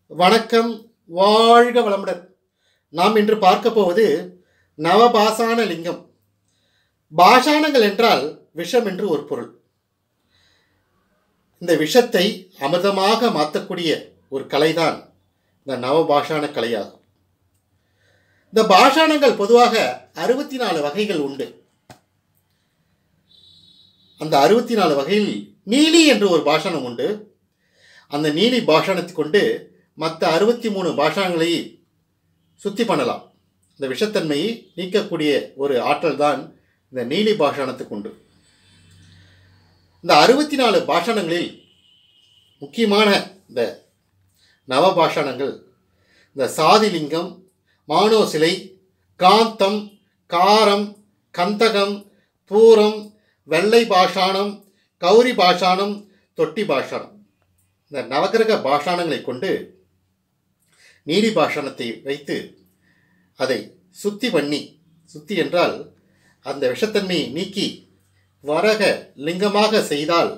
வணக்கம் வாழ்க வளமுடன் நாம் இன்று பார்க்க போவது நவபாசான லிங்கம் பாஷாணங்கள் என்றால் விஷம் என்று ஒரு பொருள் இந்த விஷத்தை அமிர்தமாக மாற்றக்கூடிய ஒரு கலைதான் இந்த நவபாஷான கலையாகும் இந்த பாஷாணங்கள் பொதுவாக அறுபத்தி நாலு வகைகள் உண்டு அந்த அறுபத்தி நாலு வகையில் நீலி என்று ஒரு பாஷாணம் உண்டு அந்த நீலி பாஷாணத்தை கொண்டு மற்ற அறுபத்தி மூணு பாஷாணங்களை சுத்தி பண்ணலாம் இந்த விஷத்தன்மையை நீக்கக்கூடிய ஒரு ஆற்றல் தான் இந்த நீலி பாஷாணத்துக்கு உண்டு இந்த அறுபத்தி நாலு பாஷாணங்களில் முக்கியமான இந்த நவபாஷாணங்கள் இந்த சாதிலிங்கம் மானோசிலை காந்தம் காரம் கந்தகம் பூரம் வெள்ளை பாஷாணம் கௌரி பாஷாணம் தொட்டி பாஷாணம் இந்த நவகிரக பாஷாணங்களை கொண்டு நீலி பாஷாணத்தை வைத்து அதை சுத்தி பண்ணி சுத்தி என்றால் அந்த விஷத்தன்மையை நீக்கி வரக லிங்கமாக செய்தால்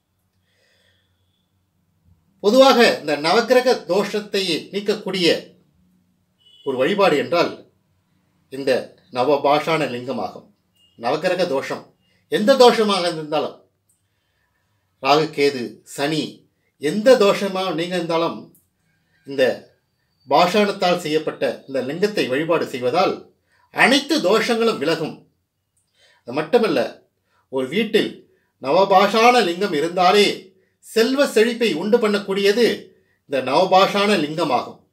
பொதுவாக இந்த நவகிரக தோஷத்தை நீக்கக்கூடிய ஒரு வழிபாடு என்றால் இந்த நவபாஷான லிங்கமாகும் நவகிரக தோஷம் எந்த தோஷமாக இருந்தாலும் ராகு கேது சனி எந்த தோஷமாக நீங்கள் இருந்தாலும் இந்த பாஷாணத்தால் செய்யப்பட்ட இந்த லிங்கத்தை வழிபாடு செய்வதால் அனைத்து தோஷங்களும் விலகும் அது மட்டுமல்ல ஒரு வீட்டில் நவபாஷான லிங்கம் இருந்தாலே செல்வ செழிப்பை உண்டு பண்ணக்கூடியது இந்த நவபாஷான லிங்கமாகும்